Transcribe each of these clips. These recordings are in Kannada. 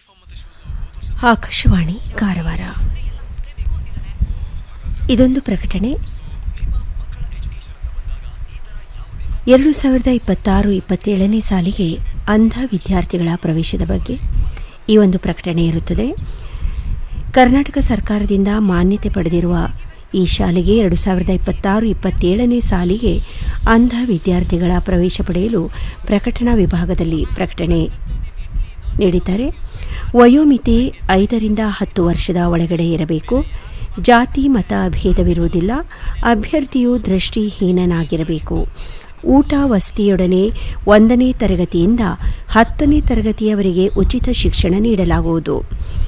ಆಕಾಶವಾಣಿ ಕಾರವಾರ ಇದೊಂದು ಪ್ರಕಟಣೆ ಎರಡು ಸಾವಿರದ ಇಪ್ಪತ್ತಾರು ಇಪ್ಪತ್ತೇಳನೇ ಸಾಲಿಗೆ ಅಂಧ ವಿದ್ಯಾರ್ಥಿಗಳ ಪ್ರವೇಶದ ಬಗ್ಗೆ ಈ ಒಂದು ಪ್ರಕಟಣೆ ಇರುತ್ತದೆ ಕರ್ನಾಟಕ ಸರ್ಕಾರದಿಂದ ಮಾನ್ಯತೆ ಪಡೆದಿರುವ ಈ ಶಾಲೆಗೆ ಎರಡು ಸಾವಿರದ ಇಪ್ಪತ್ತಾರು ಇಪ್ಪತ್ತೇಳನೇ ಸಾಲಿಗೆ ಅಂಧ ವಿದ್ಯಾರ್ಥಿಗಳ ಪ್ರವೇಶ ಪಡೆಯಲು ಪ್ರಕಟಣಾ ವಿಭಾಗದಲ್ಲಿ ಪ್ರಕಟಣೆ ನೀಡಿದ್ದಾರೆ ವಯೋಮಿತಿ ಐದರಿಂದ ಹತ್ತು ವರ್ಷದ ಒಳಗಡೆ ಇರಬೇಕು ಜಾತಿ ಮತ ಭೇದವಿರುವುದಿಲ್ಲ ಅಭ್ಯರ್ಥಿಯು ದೃಷ್ಟಿಹೀನನಾಗಿರಬೇಕು ಊಟ ವಸತಿಯೊಡನೆ ಒಂದನೇ ತರಗತಿಯಿಂದ ಹತ್ತನೇ ತರಗತಿಯವರೆಗೆ ಉಚಿತ ಶಿಕ್ಷಣ ನೀಡಲಾಗುವುದು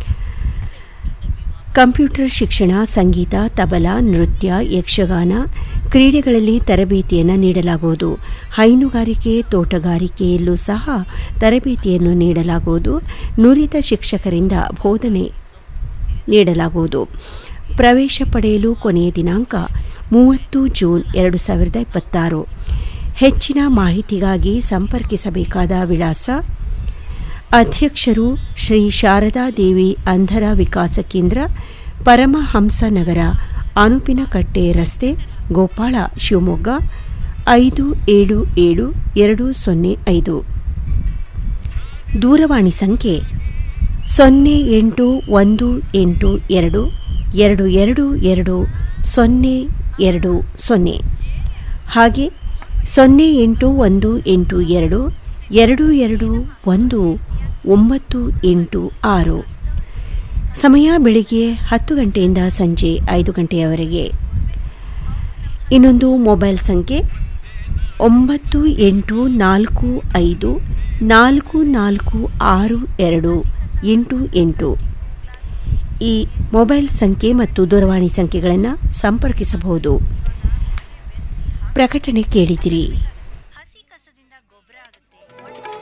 ಕಂಪ್ಯೂಟರ್ ಶಿಕ್ಷಣ ಸಂಗೀತ ತಬಲಾ ನೃತ್ಯ ಯಕ್ಷಗಾನ ಕ್ರೀಡೆಗಳಲ್ಲಿ ತರಬೇತಿಯನ್ನು ನೀಡಲಾಗುವುದು ಹೈನುಗಾರಿಕೆ ತೋಟಗಾರಿಕೆಯಲ್ಲೂ ಸಹ ತರಬೇತಿಯನ್ನು ನೀಡಲಾಗುವುದು ನುರಿತ ಶಿಕ್ಷಕರಿಂದ ಬೋಧನೆ ನೀಡಲಾಗುವುದು ಪ್ರವೇಶ ಪಡೆಯಲು ಕೊನೆಯ ದಿನಾಂಕ ಮೂವತ್ತು ಜೂನ್ ಎರಡು ಸಾವಿರದ ಇಪ್ಪತ್ತಾರು ಹೆಚ್ಚಿನ ಮಾಹಿತಿಗಾಗಿ ಸಂಪರ್ಕಿಸಬೇಕಾದ ವಿಳಾಸ ಅಧ್ಯಕ್ಷರು ಶ್ರೀ ಶಾರದಾ ದೇವಿ ಅಂಧರ ವಿಕಾಸ ಕೇಂದ್ರ ಪರಮಹಂಸ ನಗರ ಅನುಪಿನಕಟ್ಟೆ ರಸ್ತೆ ಗೋಪಾಳ ಶಿವಮೊಗ್ಗ ಐದು ಏಳು ಏಳು ಎರಡು ಸೊನ್ನೆ ಐದು ದೂರವಾಣಿ ಸಂಖ್ಯೆ ಸೊನ್ನೆ ಎಂಟು ಒಂದು ಎಂಟು ಎರಡು ಎರಡು ಎರಡು ಎರಡು ಸೊನ್ನೆ ಎರಡು ಸೊನ್ನೆ ಹಾಗೆ ಸೊನ್ನೆ ಎಂಟು ಒಂದು ಎಂಟು ಎರಡು ಎರಡು ಎರಡು ಒಂದು ಒಂಬತ್ತು ಎಂಟು ಆರು ಸಮಯ ಬೆಳಿಗ್ಗೆ ಹತ್ತು ಗಂಟೆಯಿಂದ ಸಂಜೆ ಐದು ಗಂಟೆಯವರೆಗೆ ಇನ್ನೊಂದು ಮೊಬೈಲ್ ಸಂಖ್ಯೆ ಒಂಬತ್ತು ಎಂಟು ನಾಲ್ಕು ಐದು ನಾಲ್ಕು ನಾಲ್ಕು ಆರು ಎರಡು ಎಂಟು ಎಂಟು ಈ ಮೊಬೈಲ್ ಸಂಖ್ಯೆ ಮತ್ತು ದೂರವಾಣಿ ಸಂಖ್ಯೆಗಳನ್ನು ಸಂಪರ್ಕಿಸಬಹುದು ಪ್ರಕಟಣೆ ಕೇಳಿದಿರಿ